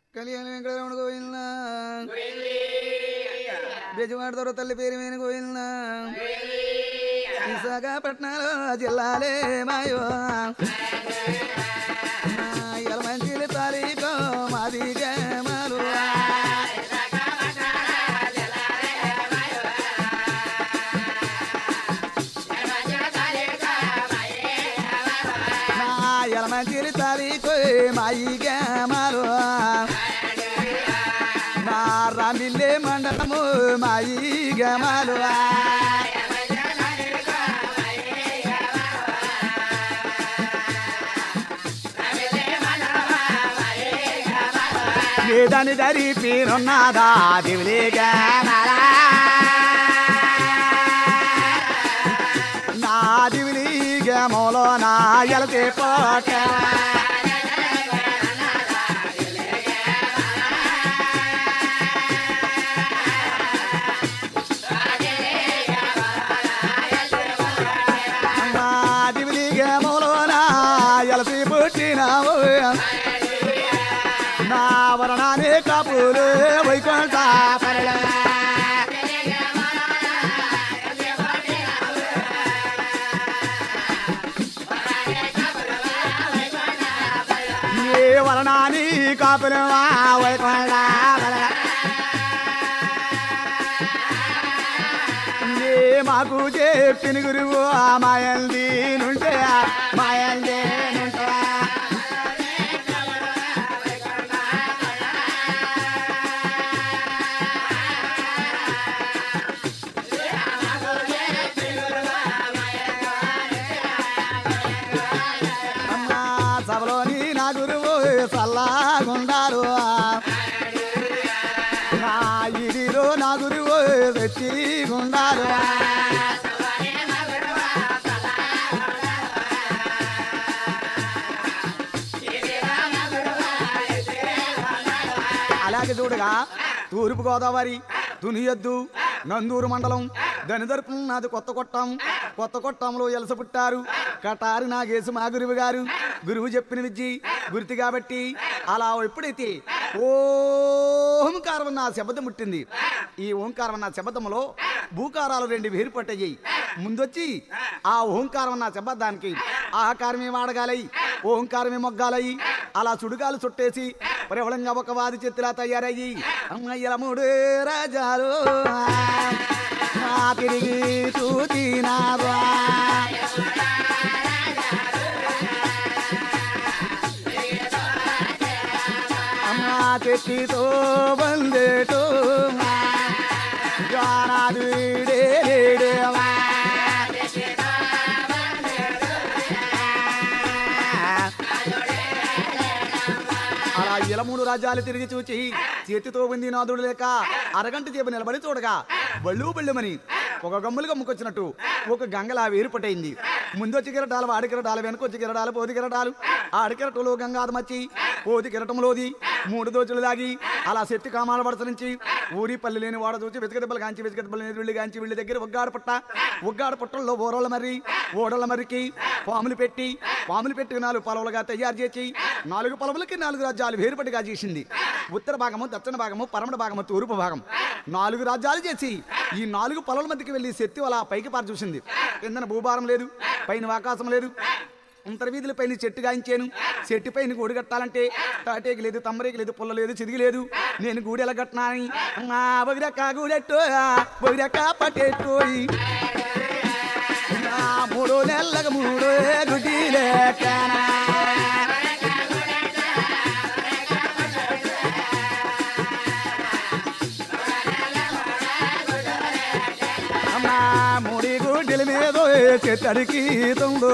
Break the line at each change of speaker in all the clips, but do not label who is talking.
కళ్యాణ వెంకటరమణ గోవింద బెజవాడదొర తల్లి పేరు మీద గోవింద విశాఖపట్నంలో జిల్లాలే మాయో ఎలమంచిలి తారీఖు మాది గమాలు ఎలమంచిలి తారీఖు మాయి గమాలు నా రామిల్లే మండలము మాయి గమాలు వేదని దరి పీరున్నదా దివిలిగా నా దివిలిగా మూలో నా ఎలతే పోట నా దివిలిగా మూలో నా ఎలసి పుట్టినావు నా వరణాన్ని కాపులు వైకుంఠ పరల ఏ వరణాన్ని కాపులు వైకుంఠ పరల ఏ మాకు చెప్పిన గురువు ఆ మాయల్ది నుంటే మాయల్ది నుంటే అమ్మా సభలోని నా గురువు చల్లగుండారు నా ఇదిలో నా గురువు తెచ్చిగుండారు అలాగే చూడగా తూర్పు గోదావరి తునియద్దు నందూరు మండలం దనిదర్పు నాది కొత్త కొట్టం కొత్త కొట్టంలో ఎలస పుట్టారు కటారి నాగేశు మా గురువు గారు గురువు చెప్పిన విద్య గుర్తు కాబట్టి అలా ఎప్పుడైతే ఓంకారం నా శబ్దం పుట్టింది ఈ ఓంకారం నా శబ్దంలో భూకారాలు రెండు వేరుపట్టయ్యాయి ముందొచ్చి ఆ ఓంకారం నా శబ్దానికి ఆకారమే వాడగాలయి ఓంకారమే మొగ్గాలయి అలా చుడుగాలు చుట్టేసి ప్రబలంగా ఒక వాది చెత్తులా తయారయ్యి అమ్మయ్యల మూడు రాజాలు నా తిరిగి చూచినారా అమ్మా చెట్టితో బందేటో జానాడు డేడేడేవా. అలా ఇలమూడు రాజ్యాలు తిరిగి చూచి చేతితో ఉంది నాదుడు లేక అరగంట చేపు నిలబడి చూడగా బళ్ళు బళ్ళుమని ఒక గమ్ములు గమ్ముకొచ్చినట్టు ఒక గంగలా వేరుపటైంది ముందొచ్చి కిరటాలు వాడి కిరటాలు వెనకొచ్చి కిరటాలు పోది కిరటాలు ఆడి కిరటంలో గంగాధమచ్చి పోది కిరటంలోది మూడు దోచులు దాగి అలా శక్తి కామాల వడస నుంచి ఊరి పల్లి లేని వాడ చూచి వెతిక దెబ్బలు కాంచి వెతిక దెబ్బలు లేని విళ్ళు కాంచి వీళ్ళ దగ్గర ఒగ్గాడ పుట్ట ఒగ్గాడ పుట్టల్లో ఓరల మర్రి ఓడల మర్రికి పాములు పెట్టి పాములు పెట్టి నాలుగు పొలవులుగా తయారు చేసి నాలుగు పొలవులకి నాలుగు రాజ్యాలు వేరుపటిగా చేసింది ఉత్తర భాగము దక్షిణ భాగము పరమణ భాగము తూర్పు భాగం నాలుగు రాజ్యాలు చేసి ఈ నాలుగు పొలల మధ్యకి వెళ్ళి శక్తి అలా పైకి పారి చూసింది కిందన భూభారం లేదు పైన ఆకాశం లేదు అంతర వీధుల పైన చెట్టు గాయించాను చెట్టు పైన గూడు కట్టాలంటే తాటేకి లేదు తమ్మరేకి లేదు పుల్ల లేదు చిదిగి లేదు నేను గూడు ఎలా కట్టినా అని మా బొగిరక్క గూడెట్టో బొగిరక్క పట్టెట్టోయి నా మూడో నెలలకు మూడో గుడ్డి లేకనా అమ్మా ముడి గుడ్డల మీద చెట్టడికి తుందో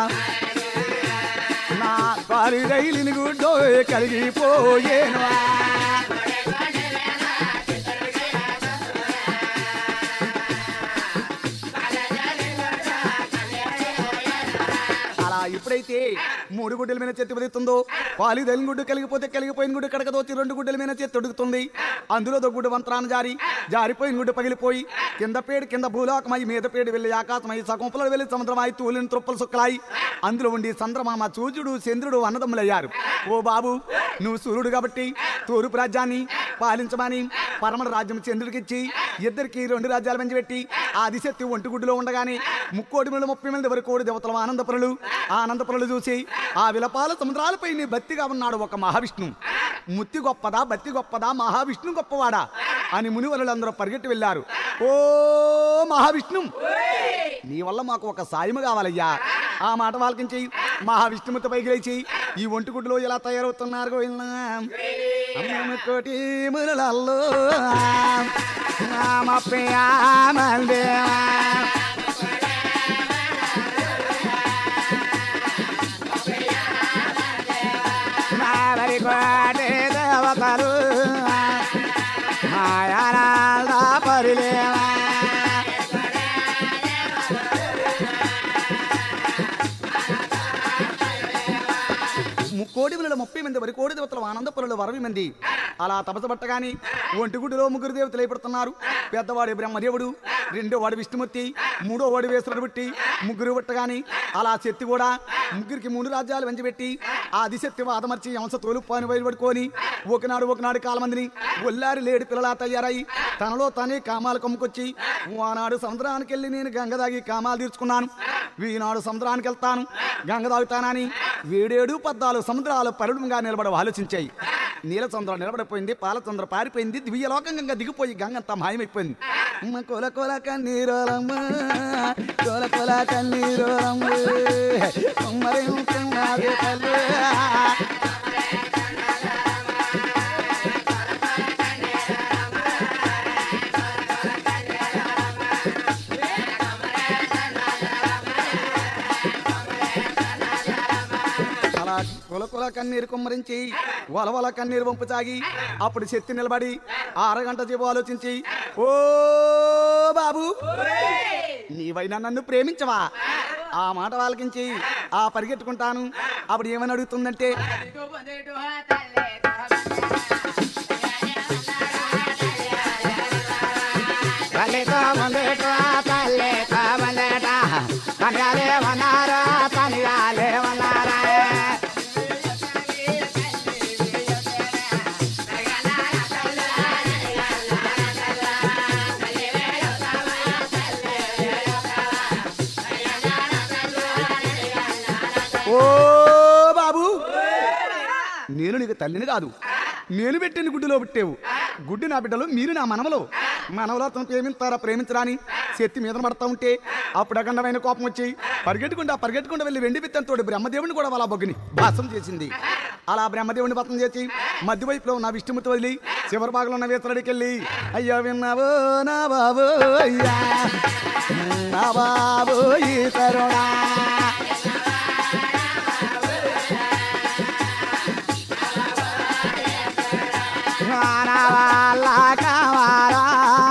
నా కాలి రైలిని గుడ్డో కలిగిపోయేను అలా ఇప్పుడైతే మూడు గుడ్డల మీద చెత్తి ఉదుగుతుందో పాలి తెలిన గుడ్డు కలిగిపోతే కలిగిపోయిన గుడ్డు కడకదోచి రెండు గుడ్డల మీద చెత్తి ఉడుకుతుంది అందులో ఒక గుడ్డు వంతరాన్ని జారి జారిపోయిన గుడ్డు పగిలిపోయి కింద పేడు కింద భూలోకమై మీద పేడు వెళ్ళి ఆకాశమై సగుంపలు వెళ్ళి సముద్రమై తూలిన త్రుప్పలు సుక్కలాయి అందులో ఉండి చంద్రమామ సూర్యుడు చంద్రుడు అన్నదమ్ములయ్యారు ఓ బాబు నువ్వు సూర్యుడు కాబట్టి తూర్పు రాజ్యాన్ని పాలించమని పరమణ రాజ్యం చంద్రుడికిచ్చి ఇద్దరికి రెండు రాజ్యాలు పెంచిపెట్టి ఆ దిశెత్తి ఒంటిగుడ్డులో ఉండగానే ముక్కోటి మీద ముప్పై మంది వరకు కోడి దేవతల ఆనందపరులు ఆ ఆనందపరులు చూసి ఆ విలపాల సముద్రాలపై నీ బత్తిగా ఉన్నాడు ఒక మహావిష్ణు ముత్తి గొప్పదా బత్తి గొప్పదా మహావిష్ణు గొప్పవాడా అని మునివరులందరూ పరిగెట్టి వెళ్ళారు ఓ మహావిష్ణు నీ వల్ల మాకు ఒక సాయము కావాలయ్యా ఆ మాట వాళ్ళకించి మహావిష్ణుమూర్తి పైకి లేచి ఈ ఒంటిగుడ్డులో ఇలా తయారవుతున్నారు గోవిందా. అమ్మమ్మ కోటి మురళల్లో రామ ప్రియామందేవా. నావరి కోటి దేవతలు మాయానాల పరిలేవా కోడి పిల్లల ముప్పై మంది వరి కోడి దేవతలు ఆనందపురులు అరవై మంది అలా తపసపట్టగాని ఒంటిగుడిలో ముగ్గురు దేవతలు అయిపడుతున్నారు పెద్దవాడు బ్రహ్మదేవుడు రెండో వాడు విష్ణుమూర్తి మూడో వాడు వేసుడు పెట్టి ముగ్గురు పట్టగాని అలా శక్తి కూడా ముగ్గురికి మూడు రాజ్యాలు వెంచబెట్టి ఆ దిశక్తి వాదమర్చి అంశ తోలుపాని బయలుపడుకొని ఒకనాడు ఒకనాడు కాలమందిని ఒల్లారి లేడి పిల్లలా తయారై తనలో తానే కామాలు కమ్ముకొచ్చి ఆనాడు సముద్రానికి వెళ్ళి నేను గంగ దాగి కామాలు తీర్చుకున్నాను ఈనాడు సముద్రానికి వెళ్తాను గంగ తాగుతానని వేడేడు పద్నాలుగు సముద్రాలు పరుడుగా నిలబడవు ఆలోచించాయి నీలచంద్ర నిలబడిపోయింది పాలచంద్ర పారిపోయింది దివ్యలోకంగా దిగిపోయి గంగంతా మాయమైపోయింది అమ్మ కొల కొల కన్నీరోలమ్మ కొల కొల కన్నీరోలమ్మ మరి నాదే తల్లి అలా కుల కుల కన్నీరు కుమ్మరించి వలవల కన్నీరు వంపు సాగి అప్పుడు శక్తి నిలబడి ఆ అరగంట జీవో ఆలోచించి ఓ బాబు నీవైనా నన్ను ప్రేమించవా ఆ మాట వాళ్ళకించి ఆ పరిగెట్టుకుంటాను అప్పుడు ఏమని అడుగుతుందంటే తల్లితో ముందేటో తల్లితో ముందేట తనగాలే ఉన్నారా తనగాలే ఉన్నారా ఓ బాబు నేను నీకు తల్లిని కాదు నేను పెట్టిన గుడ్డులో పుట్టావు గుడ్డు నా బిడ్డలు మీరు నా మనవలు మనవలు అతను ప్రేమిస్తారా ప్రేమించరాని శక్తి మీద పడతా ఉంటే అప్పుడు అఖండమైన కోపం వచ్చి పరిగెట్టుకుంటా పరిగెట్టుకుంటూ వెళ్ళి వెండి బిత్తంతో బ్రహ్మదేవుని కూడా వాళ్ళ బొగ్గుని భాసం చేసింది అలా బ్రహ్మదేవుని భతం చేసి మధ్య వైపులో నా విష్ణుమూర్తి వదిలి చివరి భాగంలో ఉన్న వేతలడికి వెళ్ళి అయ్యా విన్నావో నా బాబు అయ్యా నా బాబు ఈ తరుణా వాళ్ళ కావాలా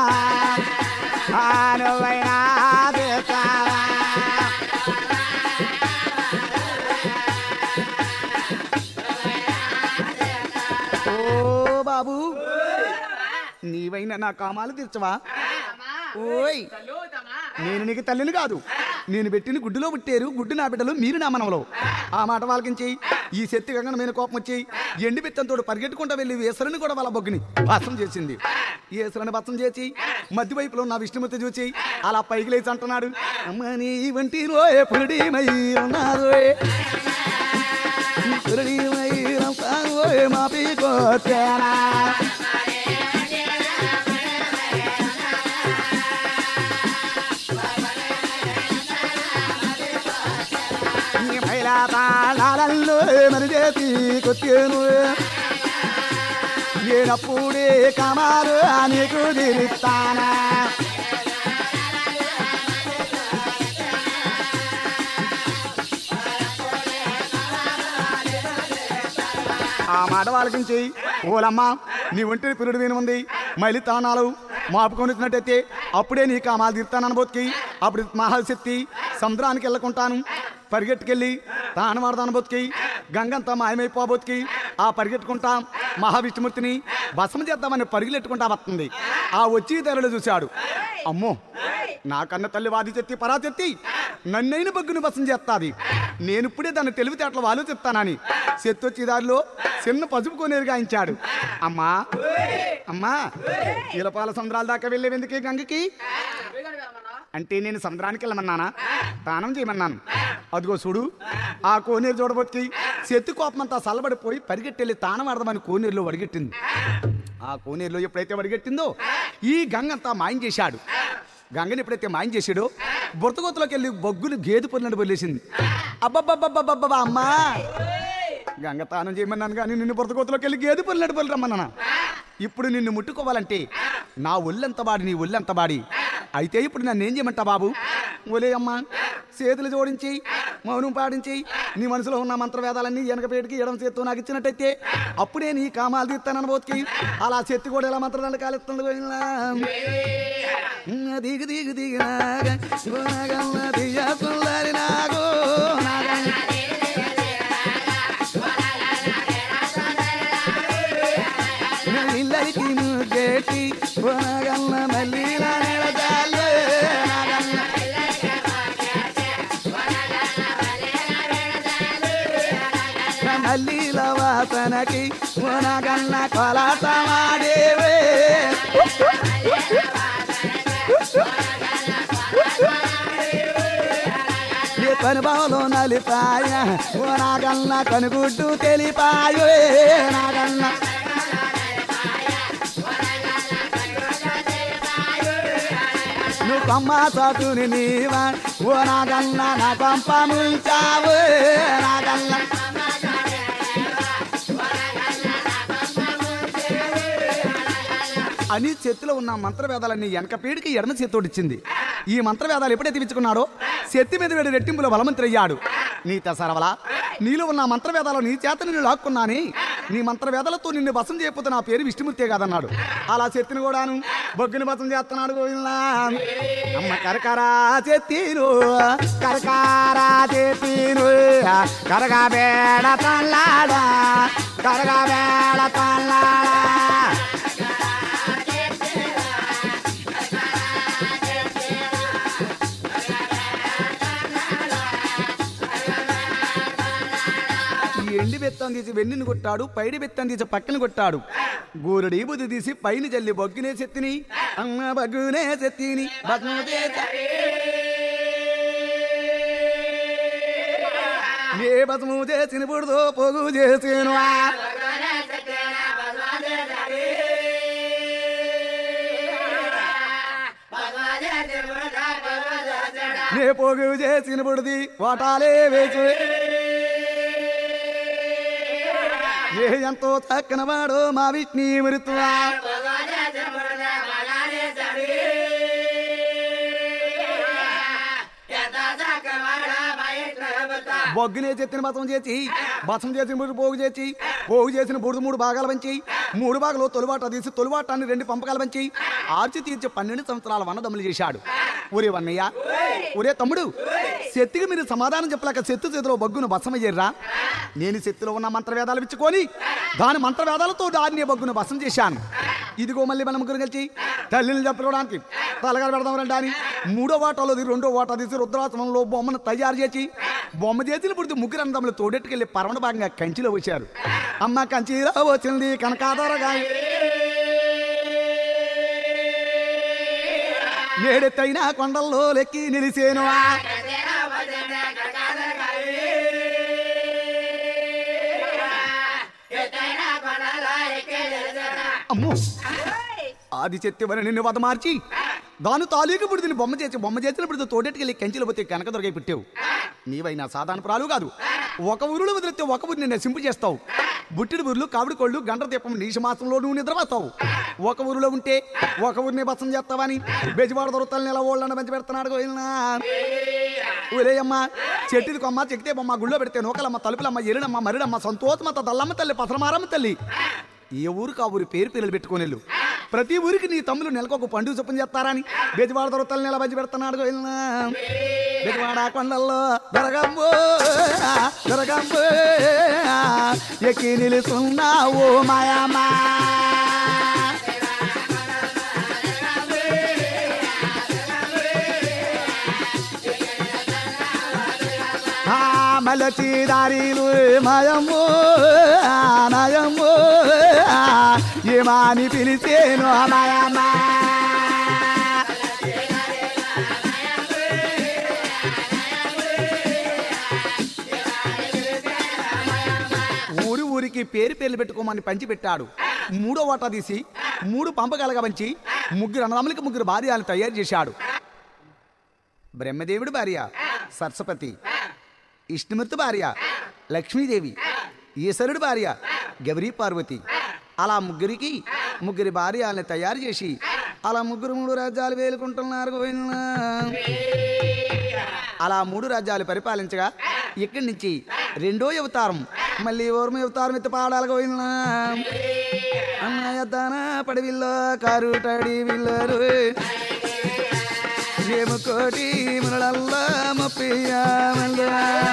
అనువైనా తెస్తావా ఓ బాబు నీవైనా నా కామాలు తీర్చవా ఓయ్ నేను నీకు తల్లిని కాదు నేను పెట్టిన గుడ్డులో పుట్టారు గుడ్డు నా బిడ్డలు మీరు నా మనవలో ఆ మాట వాళ్ళకించి ఈ శక్తి గంగన మీద కోపం వచ్చి ఎండి బిత్తంతో పరిగెట్టుకుంటూ వెళ్ళి వేసరని కూడా వాళ్ళ బొగ్గుని భస్సం చేసింది ఈశ్వరుని భస్సం చేసి మధ్య వైపులో నా విష్ణుమూర్తి చూసి అలా పైకి లేచి అంటున్నాడు అమ్మ నీ వంటి రోయే పురుడిమై ఉన్నారోయే పురుడిమై రంపారోయే మా పీకోతేనా నీ పైలా తాళాలల్లో మరి చేతి కొత్తేను నేనప్పుడే కమారు నీకు తీరుస్తానా ఆ మాట వాళ్ళకించి ఓలమ్మ నీ ఒంటిని పిరుడు విని ఉంది మైలి తానాలు మాపుకొని వచ్చినట్టయితే అప్పుడే నీ కామాలు తీరుతానని బతికి అప్పుడు మహాశక్తి సముద్రానికి వెళ్ళకుంటాను పరిగెట్టుకెళ్ళి తానమాడదాన బతికి గంగంతా మాయమైపో బతికి ఆ పరిగెట్టుకుంటా మహావిష్ణుమూర్తిని భస్మ చేద్దామని పరిగెట్టుకుంటా వస్తుంది ఆ వచ్చి తెరలు చూశాడు అమ్మో నా కన్న తల్లి వాది చెత్తి పరా చెత్తి నన్నైన బగ్గును భస్మం చేస్తాది నేను ఇప్పుడే దాన్ని తెలివితేటలు వాళ్ళు చెప్తానని చెత్తొచ్చి దారిలో చిన్న పసుపు కొనేరు గాయించాడు అమ్మా అమ్మా ఇలపాల సముద్రాల దాకా వెళ్ళేవెందుకే గంగకి అంటే నేను సముద్రానికి వెళ్ళమన్నానా దానం చేయమన్నాను అదిగో చూడు ఆ కోనేరు చూడబోతుకి చెత్తి కోపమంతా చల్లబడిపోయి పరిగెట్టెళ్ళి తానం ఆడదామని కోనేరులో వడిగెట్టింది ఆ కోనేరులో ఎప్పుడైతే వడిగెట్టిందో ఈ గంగ అంతా మాయం చేశాడు గంగని ఎప్పుడైతే మాయం చేశాడో బురతగోతులోకి వెళ్ళి బొగ్గులు గేదె పొరినట్టు వదిలేసింది అబ్బబ్బబ్బబ్బబ్బబ్బా అమ్మా గంగ తానం చేయమన్నాను కానీ నిన్ను బురతగోతులోకి వెళ్ళి గేదె పొరినట్టు పొలి రమ్మన్నానా ఇప్పుడు నిన్ను ముట్టుకోవాలంటే నా ఒళ్ళెంత బాడి నీ ఒళ్ళెంత బాడి అయితే ఇప్పుడు నన్ను ఏం చేయమంటా బాబు ఒలే అమ్మా చేతులు జోడించి మౌనం పాడించి నీ మనసులో ఉన్న మంత్రవేదాలన్నీ వెనకపేటికి ఎడమ చేత్తో నాకు ఇచ్చినట్టయితే అప్పుడే నీ కామాలు తీస్తానని బోతికి అలా చెత్తి కూడా ఇలా మంత్రాలు కాలుస్తుంది దిగు దిగు దిగు నాగ, గుణగమ్మ దియ్య పుల్లరి నాగో నాగ. ఇల్లరికి ముగ్గేటి గుణగమ్మ మల్లిల నెలజాలు నాగమ్మ. మల్లిల వాసనకి గుణగన్న కొలాట మాడేవే నీ కనుబావలో నలిపాయ ఓ నాగన్న కనుగుడ్డు తెలిపాయో నాగన్న నువ్వు కమ్మ చాటుని నీవా ఓ నాగన్న నా పంప ముంచావు నాగన్న అని చేతిలో ఉన్న మంత్రవేదాలన్నీ వెనక పీడికి ఎడమ చేతోడిచ్చింది ఈ మంత్రవేదాలు ఎప్పుడైతే ఇచ్చుకున్నాడో శక్తి మీద వేడి రెట్టింపుల బలమంత్రి అయ్యాడు నీ తెసరవల నీలో ఉన్న మంత్రవేదాలు నీ చేత నిన్ను లాక్కున్నాని నీ మంత్రవేదాలతో నిన్ను బసం చేయకపోతే నా పేరు విష్ణుమూర్తే కాదన్నాడు అలా చెత్తిని కూడాను బొగ్గుని బసం చేస్తున్నాడు గోవిందా అమ్మ కరకరా చెత్తిను కరకారా చెత్తిను కరగా బేడ తల్లాడా కరగా బేడ తల్లాడా ఈ ఎండి బెత్తం తీసి వెన్నిని కొట్టాడు పైడి బెత్తం తీసి పక్కన కొట్టాడు గోరుడి బుద్ధి తీసి పైన జల్లి బొగ్గునే చెత్తిని అమ్మ బగ్గునే చెత్తిని బగ్గునే చెత్తిని. ఏ బసము చేసిన బుడదో పొగు చేసేను నే పొగు చేసిన బుడిది వాటాలే వేసు ఏ ఎంతో చక్కన వాడు మా విష్ణి మృతువా బొగ్గునే చెత్తిన బసం చేసి బసం చేసిన బుడి పోగు చేసి పోగు చేసిన బుడిది మూడు భాగాలు పంచి మూడు భాగాలు తొలిబాట తీసి తొలిబాటాన్ని రెండు పంపకాలు పంచి ఆర్చి తీర్చి పన్నెండు సంవత్సరాల వన్నదమ్ములు చేశాడు ఒరే వన్నయ్య ఒరే తమ్ముడు శక్తికి మీరు సమాధానం చెప్పలేక శక్తి చేతిలో బొగ్గును బసమయ్యారా నేను శక్తిలో ఉన్న మంత్రవేదాలు ఇచ్చుకొని దాని మంత్రవేదాలతో దాన్ని బొగ్గును బసం చేశాను ఇదిగో మళ్ళీ మన ముగ్గురు కలిసి తల్లిని చంపడానికి తలగా పెడదాం రండి అని మూడో వాటాలోది రెండో వాటా తీసి రుద్రాసనంలో బొమ్మను తయారు చేసి బొమ్మ చేసిన పుడితే ముగ్గురు అందములు తోడెట్టుకెళ్లి పరమణ భాగంగా కంచిలో వచ్చారు అమ్మ కంచిలో వచ్చింది కనకాదరగా ఏడెత్తైన కొండల్లో లెక్కి నిలిసేను అమ్మో ఆది చెత్తెవని నిన్ను వద మార్చి దాని తాలూకు బుడిదిని బొమ్మ చేసి బొమ్మ చేసిన బుడితో తోడెట్టుకెళ్ళి కంచిలో పోతే కనక దొరకై పుట్టావు నీవైనా సాధారణ ప్రాలు కాదు ఒక ఊరిలో వదిలితే ఒక ఊరిని నశింపు చేస్తావు బుట్టిడి ఊర్లు కావిడి కోళ్ళు గండ్ర దీపం నీష మాసంలో నువ్వు నిద్రపోతావు ఒక ఊరిలో ఉంటే ఒక ఊరిని బసం చేస్తావని బెజవాడ దొరతలు నెల ఓళ్ళని మంచి పెడుతున్నాడు గోయిల్నా ఊరేయమ్మ చెట్టుది కొమ్మ చెక్కితే బొమ్మ గుళ్ళో పెడితే నూకలమ్మ తలుపులమ్మ ఎరుడమ్మ మరిడమ్మ సంతోషమత దల్లమ్మ తల్లి పసరమారమ్మ తల్లి ఏ ఊరికి ఆ ఊరి పేరు పిల్లలు పెట్టుకొని వెళ్ళు ప్రతి ఊరికి నీ తమ్ములు నెలకు ఒక పండుగ చొప్పున చేస్తారని బెజవాడ దొరతలు నెల మంచి పెడుతున్నాడు గోయిల్నా బెజవాడ కొండల్లో దొరగంబో దొరగంబో ఎక్కి నిలుస్తున్నావు మాయమ్మా ఆ మలచి దారిలు మాయమ్మో నాయమ్మో ఏమాని పిలిచేను మాయమ్మా ఊరి ఊరికి పేరు పేర్లు పెట్టుకోమని పంచి పెట్టాడు మూడో వాటా తీసి మూడు పంపగలగా పంచి ముగ్గురు అన్నదమ్ములకి ముగ్గురు భార్యలను తయారు చేశాడు బ్రహ్మదేవుడి భార్య సరస్వతి విష్ణుమూర్తి భార్య లక్ష్మీదేవి ఈశ్వరుడి భార్య గౌరీ పార్వతి అలా ముగ్గురికి ముగ్గురి భార్యల్ని తయారు చేసి అలా ముగ్గురు మూడు రాజ్యాలు వేలుకుంటున్నారు గోవిందా. అలా మూడు రాజ్యాలు పరిపాలించగా ఇక్కడి నుంచి రెండో అవతారం మళ్ళీ ఓర్మ అవతారం ఎత్తి పాడాలి గోవిందా. అన్నయ్య దాన పడవిల్లో కారు టడి విల్లరు ఏము కోటి మునలల్లా ముప్పయ్యా మల్లా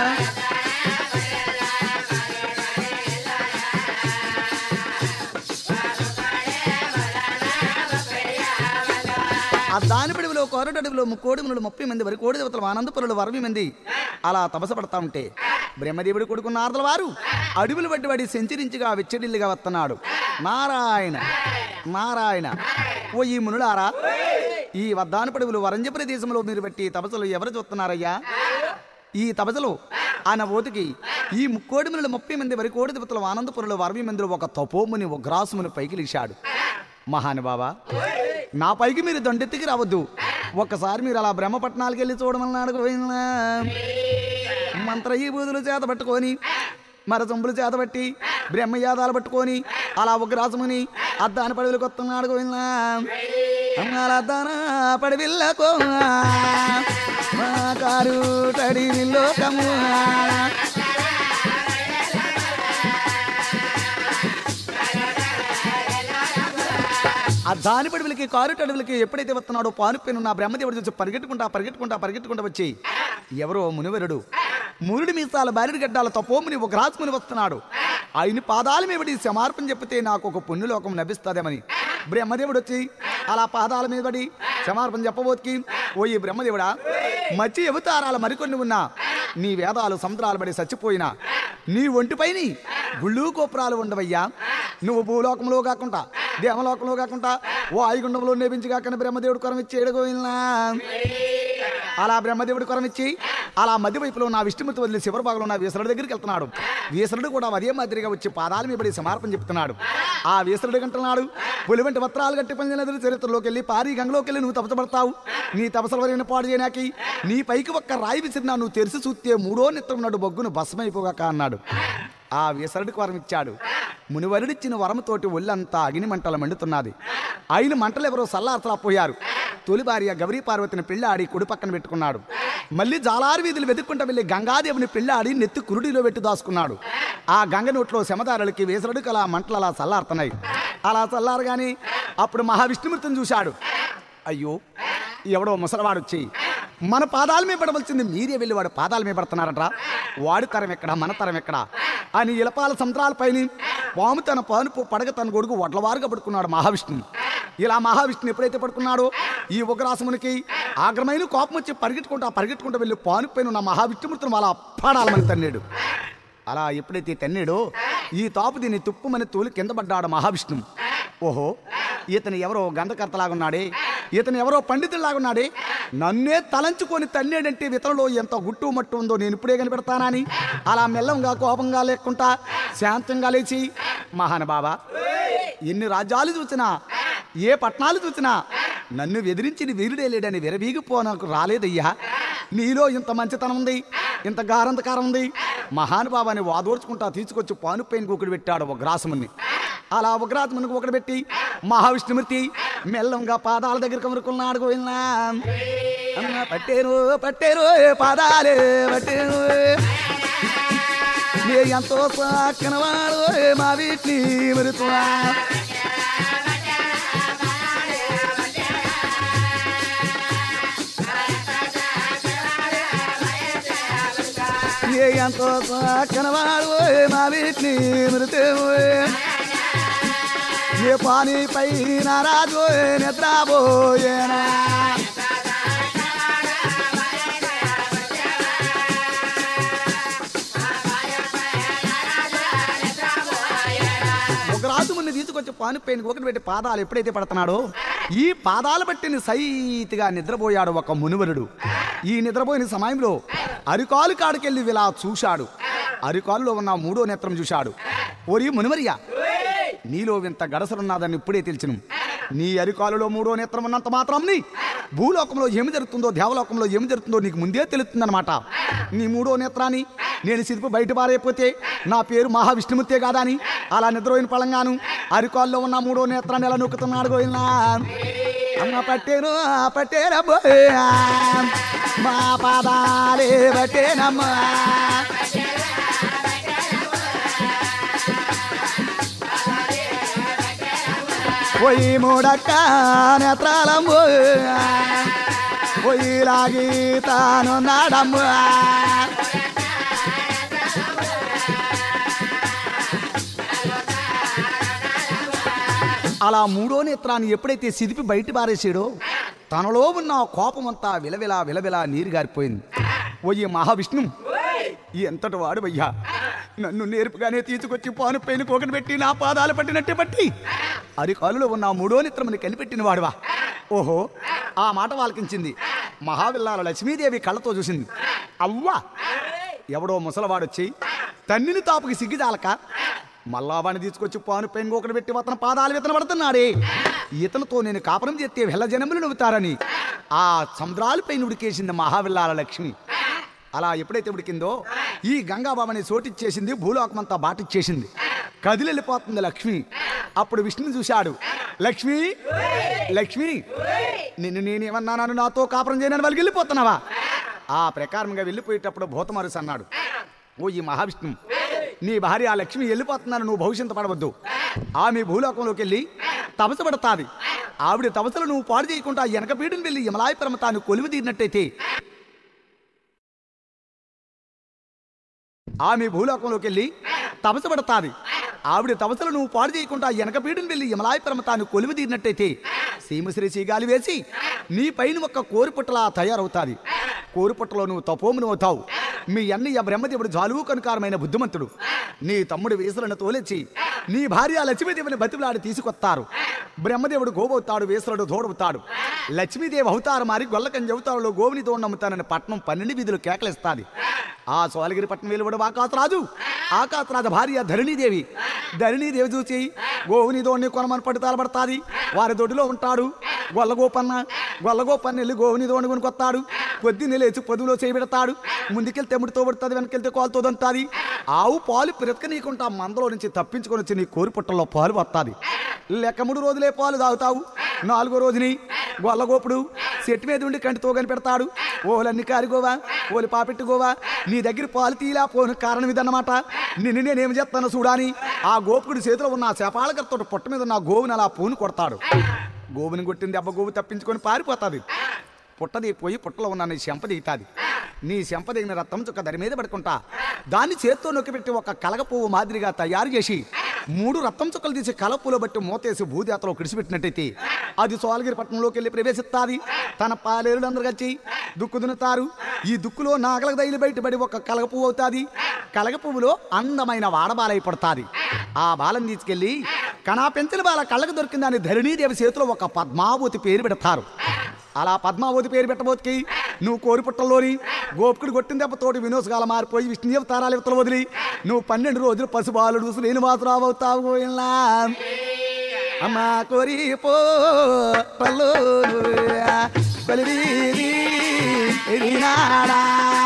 ఆ దాని పిడుగులో కోరటడుగులో ముక్కోడి మునులు ముప్పై మంది వరకు కోడి దేవతలు ఆనందపురులు వరవి మంది అలా తపస పడతా ఉంటే బ్రహ్మదేవుడు కొడుకున్న ఆర్దల వారు అడవులు బట్టి వాడి సెంచరించిగా వెచ్చడిల్లిగా వస్తున్నాడు నారాయణ నారాయణ ఓ ఈ మునులారా ఈ వద్దాను పడుగులు వరంజ ప్రదేశంలో మీరు బట్టి తపస్సులు ఎవరు చూస్తున్నారయ్యా ఈ తపస్సులో ఆయన ఓతికి ఈ ముక్కోడి మునులు ముప్పై మంది వరకు కోడి దేవతలు ఆనందపురులు వరవి మందిలో ఒక తపోముని ఉగ్రాసుముని పైకి లేచాడు మహానుభావా నా పైకి మీరు దొండెత్తికి రావద్దు ఒక్కసారి మీరు అలా బ్రహ్మపట్నాలకు వెళ్ళి చూడమన్నాడు గోవిందా. మంత్ర ఈ బూదులు చేత పట్టుకొని మర సొంపులు చేత పట్టి బ్రహ్మయాదాలు పట్టుకొని అలా ఉగ్రాసముని అద్దాని పడవలకు వస్తున్నాడు గోవిందా అమ్మాల అద్దాన పడవిల్లకు మా కారు తడి లోకము ఆ దాని పడవలకి కారు అడవులకి ఎప్పుడైతే వస్తున్నాడో పానుపైన నా బ్రహ్మదేవుడు చూసి పరిగెట్టుకుంటా పరిగెట్టుకుంటా పరిగెట్టుకుంటా వచ్చి ఎవరో మునివరుడు మునుడి మీసాల బారిడి గడ్డాల తపోముని ఒక రాజుముని వస్తున్నాడు ఆయన పాదాల మీద పడి క్షమార్పణ చెప్తే నాకు ఒక పుణ్యలోకం లభిస్తుందేమని బ్రహ్మదేవుడు వచ్చి అలా పాదాల మీద పడి క్షమార్పణ చెప్పబోతుకి ఓ ఈ బ్రహ్మదేవుడా మచ్చి అవతారాలు మరికొన్ని ఉన్నా నీ వేదాలు సముద్రాలు పడి చచ్చిపోయినా నీ ఒంటిపైని గుళ్ళు గోపురాలు ఉండవయ్యా నువ్వు భూలోకంలో కాకుండా దేవలోకంలో కాకుండా ఓ ఆయుగుండంలో నేపించి కాకుండా బ్రహ్మదేవుడు కొరం ఇచ్చి ఏడుగోయినా అలా బ్రహ్మదేవుడు కొరం ఇచ్చి అలా మధ్య వైపులో నా విష్ణుమూర్తి వదిలి శివర భాగంలో నా వీసరుడి దగ్గరికి వెళ్తున్నాడు వీసరుడు కూడా అదే మాదిరిగా వచ్చి పాదాల మీద పడి సమార్పణ చెప్తున్నాడు ఆ వీసరుడు కంటున్నాడు పులివంటి వస్త్రాలు కట్టి పంజనదుల చరిత్రలోకి వెళ్ళి పారి గంగలోకి వెళ్ళి నువ్వు తపసపడతావు నీ తపసల వరిన పాడు చేయనాకి నీ పైకి ఒక్క రాయి విసిరినా నువ్వు తెరిచి చూస్తే మూడో నిత్రం నాడు బొగ్గును భస్మైపోగాక అన్నాడు ఆ వీసరుడికి వరం ఇచ్చాడు మునివరుడిచ్చిన వరముతోటి ఒళ్ళంతా అగిని మంటలు మండుతున్నది ఆయన మంటలు ఎవరో సల్లార్తలా పోయారు తొలి భార్య గౌరీ పార్వతిని పెళ్ళాడి కుడి పక్కన పెట్టుకున్నాడు మళ్ళీ జాలారు వీధులు వెతుక్కుంటూ వెళ్ళి గంగాదేవిని పెళ్ళాడి నెత్తి కురుడిలో పెట్టి దాచుకున్నాడు ఆ గంగ నోట్లో శమదారులకి వేసరుడికి అలా మంటలు అలా చల్లారుతున్నాయి అలా చల్లారగాని అప్పుడు మహావిష్ణుమూర్తిని చూశాడు అయ్యో ఎవడో ముసలవాడు వచ్చి మన పాదాల మీద పడవలసింది మీరే వెళ్ళి వాడు పాదాల మీద పడుతున్నారట వాడి తరం ఎక్కడ మన తరం ఎక్కడ అని ఇలపాల సముద్రాలపైన పాము తన పానుపు పడగ తన గొడుగు వడ్లవారుగా పడుకున్నాడు మహావిష్ణువు ఇలా మహావిష్ణువు ఎప్పుడైతే పడుకున్నాడో ఈ ఉగ్రాసమునికి ఆగ్రమైన కోపం వచ్చి పరిగెట్టుకుంటా పరిగెట్టుకుంటూ వెళ్ళి పాను పైన ఉన్న మహావిష్ణుమూర్తిని వాళ్ళ పాడాలమని తన్నాడు అలా ఎప్పుడైతే తన్నాడో ఈ తాపు దీన్ని తుప్పుమని తోలి కింద పడ్డాడు మహావిష్ణువు ఓహో ఇతను ఎవరో గంధకర్తలాగున్నాడే ఇతను ఎవరో పండితుల్లాగున్నాడే నన్నే తలంచుకొని తన్నేడంటే ఇతరులో ఎంత గుట్టు మట్టు ఉందో నేను ఇప్పుడే కనిపెడతానని అలా మెల్లంగా కోపంగా లేకుండా శాంతంగా లేచి మహానుభావ ఎన్ని రాజ్యాలు చూసినా ఏ పట్టణాలు చూసినా నన్ను ఎదిరించిన వీరుడే లేడని విరవీగిపో నాకు రాలేదయ్యా నీలో ఇంత మంచితనం ఉంది ఇంత గారంతకారం ఉంది మహానుభావాన్ని వాదోర్చుకుంటా తీసుకొచ్చి పానుపైన ఒకటి పెట్టాడు ఒక గ్రాసముని అలా ఉగ్రాసమునికి ఒకటి పెట్టి మహావిష్ణుమూర్తి మెల్లంగా పాదాల దగ్గరికి వరకున్నాడు గోవిందా అన్న పట్టేరు పట్టేరు పాదాలే పట్టేరు నే ఎంతో సాకినవాడు మా వీటిని మరుతున్నా ఏ ఎంతో కనవాడు మా వీటిని మృతి ఏ పాని పై నారాజు నిద్రపోయేనా ఒక రాజు ముందు తీసుకొచ్చి పాను పైన ఒకటి పెట్టి పాదాలు ఎప్పుడైతే పడుతున్నాడో ఈ పాదాలు పట్టిన సైతిగా నిద్రపోయాడు ఒక మునివరుడు ఈ నిద్రపోయిన సమయంలో అరికాలు కాడికెళ్ళి ఇలా చూశాడు అరికాలులో ఉన్న మూడో నేత్రం చూశాడు ఓరి మునివరియా నీలో వింత గడసలున్నదని ఇప్పుడే తెలిసిను నీ అరికాలులో మూడో నేత్రం ఉన్నంత మాత్రం నీ భూలోకంలో ఏమి జరుగుతుందో దేవలోకంలో ఏమి జరుగుతుందో నీకు ముందే తెలుస్తుందన్నమాట నీ మూడో నేత్రాన్ని నేను సిరిపు బయట పారైపోతే నా పేరు మహావిష్ణుమూర్తే కాదా అని అలా నిద్రపోయిన పళంగాను అరికాల్లో ఉన్న మూడో నేత్రాన్ని ఎలా నొక్కుతున్నాడు గోయినా అమ్మ పట్టేను పట్టేనమ్మా మా పాదాలే పట్టేనమ్మా పోయి మూడక్క నేత్రాలమ్ము పోయి లాగి తాను నాడమ్ము అలా మూడో నేత్రాన్ని ఎప్పుడైతే సిదిపి బయట పారేసాడో తనలో ఉన్న ఆ కోపమంతా విలవిలా విలవిలా నీరు గారిపోయింది ఓయి మహావిష్ణు ఎంతటి వాడు అయ్యా నన్ను నేర్పుగానే తీసుకొచ్చి పాను పైన కోకటి పెట్టి నా పాదాలు పట్టినట్టే పట్టి అరికాలులో ఉన్న ఆ మూడో నిత్రముని కనిపెట్టిన వాడువా ఓహో ఆ మాట వాలకించింది మహావిల్లాల లక్ష్మీదేవి కళ్ళతో చూసింది అవ్వా ఎవడో ముసలవాడొచ్చి తన్నిని తాపుకి సిగ్గిదాలక మళ్ళా వాడిని తీసుకొచ్చి పాను పైన ఒకటి పెట్టి అతని పాదాలు విత్తన పడుతున్నాడే ఇతనితో నేను కాపురం చేస్తే వెళ్ళ జనములు నవ్వుతారని ఆ సముద్రాలపై ఉడికేసింది మహావిల్లాల లక్ష్మి అలా ఎప్పుడైతే ఉడికిందో ఈ గంగాబాబని చోటిచ్చేసింది భూలోకమంతా బాటిచ్చేసింది కదిలెళ్ళిపోతుంది లక్ష్మి అప్పుడు విష్ణుని చూశాడు లక్ష్మి లక్ష్మి నిన్ను నేనేమన్నాను నాతో కాపురం చేయనని వాళ్ళకి వెళ్ళిపోతున్నావా ఆ ప్రకారంగా వెళ్ళిపోయేటప్పుడు భూతమరుసు అన్నాడు ఓ ఈ మహావిష్ణు నీ భార్య ఆ లక్ష్మి వెళ్ళిపోతున్నాను నువ్వు భవిష్యత్తు పడవద్దు ఆమె భూలోకంలోకి వెళ్ళి తపస్సు పడతాది ఆవిడ తపస్సులు నువ్వు పాడు చేయకుండా వెనక పీడుని వెళ్ళి యమలాయ పరమతాను కొలువు తీరినట్టయితే ఆమె భూలోకంలోకి వెళ్ళి తపస్సు పడతాది ఆవిడ తపస్సులు నువ్వు పాడు చేయకుండా వెనక పీడుని వెళ్ళి యమలాయ పరమతాను కొలువు తీరినట్టయితే సీమశ్రీ సీగాలి వేసి నీ పైన ఒక కోరిపుట్టలా తయారవుతాది కోరిపుట్టలో నువ్వు తపోమును అవుతావు మీ అన్నయ్య బ్రహ్మదేవుడు జాలువు కనుకారమైన బుద్ధిమంతుడు నీ తమ్ముడు వేసులను తోలెచ్చి నీ భార్య లక్ష్మీదేవిని బతిమలాడి తీసుకొస్తారు బ్రహ్మదేవుడు గోవవుతాడు వేసులుడు తోడవుతాడు లక్ష్మీదేవి అవుతారు మారి గొల్లకంజ అవతారులో గోవుని తోడమ్ముతానని పట్నం పన్నెండు వీధులు కేకలిస్తాది ఆ సోలగిరి పట్నం వెలువడు ఆకాశరాజు ఆకాశరాజు భార్య ధరణీదేవి ధరణీదేవి చూసి గోవుని దోడిని కొనమని పట్టు తలబడతాది వారి దొడ్డిలో ఉంటాడు గొల్లగోపన్న గొల్లగోపన్న వెళ్ళి గోవుని దోడిని కొనుకొస్తాడు పొద్దున్నే లేచి పొదువులో చేయబెడతాడు ముందుకెళ్తే ముడితో పడుతుంది వెనకెళ్తే కోలుతో దంతాది ఆవు పాలు పిరతకనీయకుండా మందలో నుంచి తప్పించుకొని వచ్చి నీ కోరి పుట్టల్లో పాలు వస్తాది లెక్క మూడు రోజులే పాలు తాగుతావు నాలుగో రోజుని గొల్లగోపుడు చెట్టు మీద ఉండి కంటితో కనిపెడతాడు ఓలన్ని కారిగోవా ఓలి పాపెట్టుకోవా నీ దగ్గర పాలు తీలా పోను కారణం ఇదన్నమాట నిన్ను నేనేం చేస్తాను చూడాని ఆ గోపుకుడి చేతిలో ఉన్న ఆ శపాలకర్తో పొట్ట మీద ఉన్న గోవుని అలా పూను కొడతాడు గోవుని కొట్టిన దెబ్బ గోవు తప్పించుకొని పారిపోతాది పుట్టది పోయి పుట్టలో ఉన్న నీ చెంప దిగుతాది నీ చెంప దిగిన రక్తం చుక్క దాని మీద పడుకుంటా దాన్ని చేత్తో నొక్కిపెట్టి ఒక కలగ పువ్వు మాదిరిగా తయారు చేసి మూడు రక్తం చుక్కలు తీసి కలపులో బట్టి మూతేసి భూదేతలో కిడిసిపెట్టినట్టయితే అది సోలగిరి పట్టణంలోకి వెళ్ళి ప్రవేశిస్తాది తన పాలేరులు అందరు వచ్చి దుక్కు దున్నుతారు ఈ దుక్కులో నాగలకు దైలు బయటపడి ఒక కలగ పువ్వు అవుతాది కలగ పువ్వులో అందమైన వాడబాలై పడతాది ఆ బాలను తీసుకెళ్లి కణా పెంచిన బాల కళ్ళకు దొరికిందని ధరణీదేవి చేతిలో ఒక పద్మావతి పేరు పెడతారు అలా పద్మావతి పేరు పెట్టబోతుకి నువ్వు కోరి పుట్టల్లోని గోపుకుడు కొట్టిన దెబ్బతోటి వినోసగాల మారిపోయి విష్ణుదేవ తారాలు ఇవతలు వదిలి నువ్వు పన్నెండు రోజులు పసుబాలుడు లేని మాత్రం అవుతావు ఇలా అమ్మా కోరి పో పల్లు కొలివీరి ఎరినాడా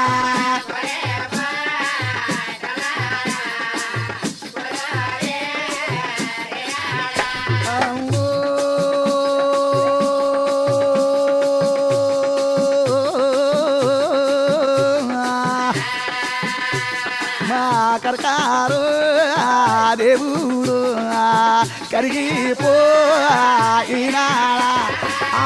అమ్మో. మా కరకారు ఆ దేవుడు ఆ కరిగిపో ఈనాడా ఆ.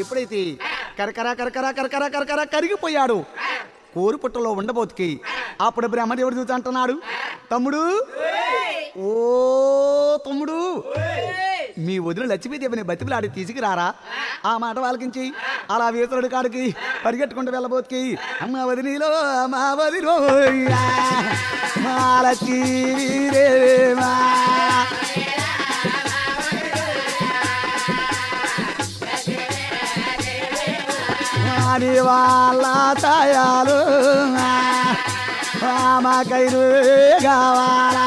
ఎప్పుడైతే కరకర కరకర కరకర కరకర కరిగిపోయాడు కోరు పుట్టలో ఉండబోతుకి అప్పుడు బ్రహ్మదేవుడు చూసి అంటున్నాడు తమ్ముడు ఓ తమ్ముడు మీ వదిన లక్ష్మీదేవిని బతికిలాడి తీసుకురారా ఆ మాట వాళ్ళకించి అలా వీసురుడి కాడికి పరిగెట్టుకుంటూ వెళ్ళబోతుకి అమ్మ వదినిలో మా వదిలో మా లక్ష్మీదేవా వారి వాళ్ళ తయారు మాకైరు కావాలా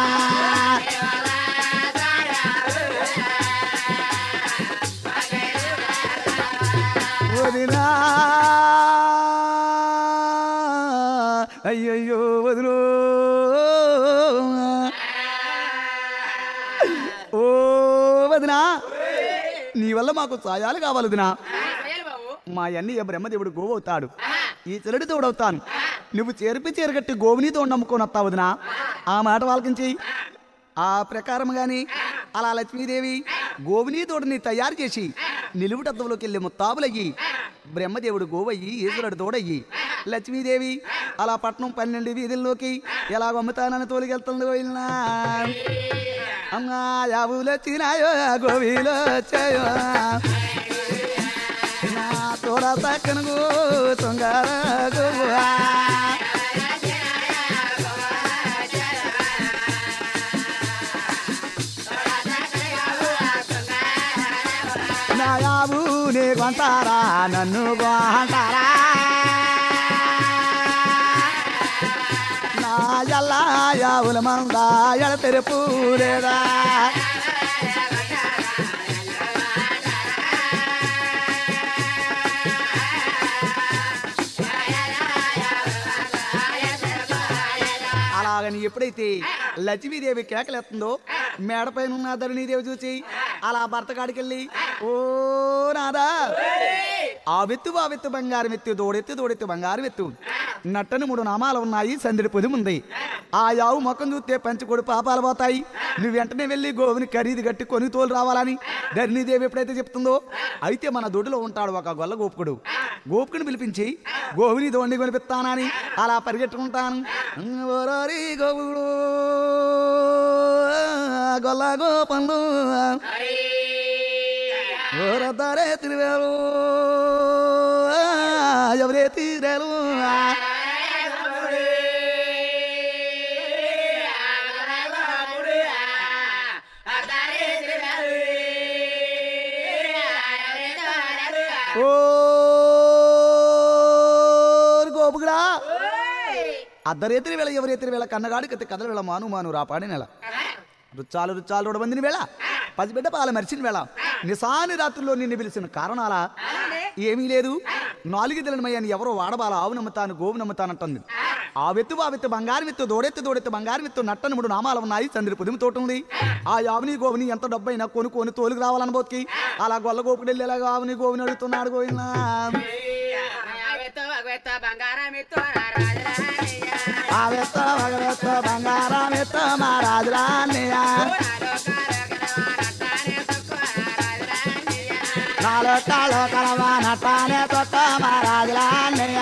వదినా అయ్యయ్యో వదిలో ఓ వదినా నీ వల్ల మాకు సాయాలు కావాలి వదినా మా అన్నయ్య బ్రహ్మదేవుడు గోవవుతాడు ఈ చెరుడి తోడవుతాను నువ్వు చేరిపి చేరగట్టి గోవుని తోడు నమ్ముకొని వస్తావు వదినా ఆ మాట వాళ్ళకించి ఆ ప్రకారం గాని అలా లక్ష్మీదేవి గోవుని తోడుని తయారు చేసి నిలువుటద్దంలోకి వెళ్ళి ముత్తాబులయ్యి బ్రహ్మదేవుడు గోవయ్యి ఈశ్వరుడు తోడయ్యి లక్ష్మీదేవి అలా పట్నం పన్నెండు వీధుల్లోకి ఎలా అమ్ముతానని తోలికెళ్తుంది పోయినా అమ్మా యావులు వచ్చినాయో గోవిలో వచ్చాయో నా తోడ పక్కన తొంగర గోవా నా యావు నీ కొంటారా నన్ను కొంటారా నా ఎల్లా యావుల మంద ఎడ తెరుపు లేదా అలాగని ఎప్పుడైతే లక్ష్మీదేవి కేకలేస్తుందో మేడపైన ఉన్న ధరణీదేవి చూసి అలా భర్త కాడికెళ్ళి ఓ నాదా ఆ వెత్తు ఆ వెత్తు బంగారం ఎత్తు దోడెత్తు దోడెత్తు బంగారం ఎత్తు నట్టని మూడు నామాలు ఉన్నాయి సందిడి పొది ఉంది ఆ యావు మొక్కం చూస్తే పంచకొడు పాపాలు పోతాయి నువ్వు వెంటనే వెళ్ళి గోవుని ఖరీదు కట్టి కొని తోలు రావాలని ధరణీదేవి ఎప్పుడైతే చెప్తుందో అయితే మన దొడ్డిలో ఉంటాడు ఒక గొల్ల గోపుకుడు గోపుకుని పిలిపించి గోవుని దోండి కొనిపిస్తానని అలా పరిగెట్టుకుంటాను ఓరోరి గోవుడు గొల్ల గోపండు ఓరదారే తిరిగారు ఎవరే తీరారు ఓ గోపుగుడా అద్దరేతిరి వేళ ఎవరేతిరి వేళ కన్నగాడి కత్తి కథల వేళ మాను మాను రా పాడిన వేళ రుచాలు రుచాలు రొడబందిని వేళ పసిబిడ్డ పాల మరిచిన వేళ నిశాని రాత్రుల్లో నిన్ను పిలిచిన కారణాలా ఏమీ లేదు నాలుగు దినమయ్యాని ఎవరో వాడబాల ఆవు నమ్ముతాను గోవు నమ్ముతానంటుంది ఆ వెత్తు ఆ వెత్తు బంగారం ఎత్తు దోడెత్తు దోడెత్తు బంగారం ఎత్తు నట్టని మూడు నామాలు ఉన్నాయి చంద్రుడి పుదిమి తోట ఉంది ఆ ఆవుని గోవుని ఎంత డబ్బైనా కొనుక్కొని తోలుకు రావాలని బోతికి అలా గొల్ల గోపుడు వెళ్ళేలాగా ఆవుని గోవుని అడుగుతున్నాడు గోవిందా
బంగారం ఎత్తు రాజరాజయ్య
ఆ వెత్త భగవెత్త బంగారం ఎత్త మా రాజులాన్నయ్య నాలో కాలో కలవా నట్టానే తొట్ట మా రాజులాన్నయ్య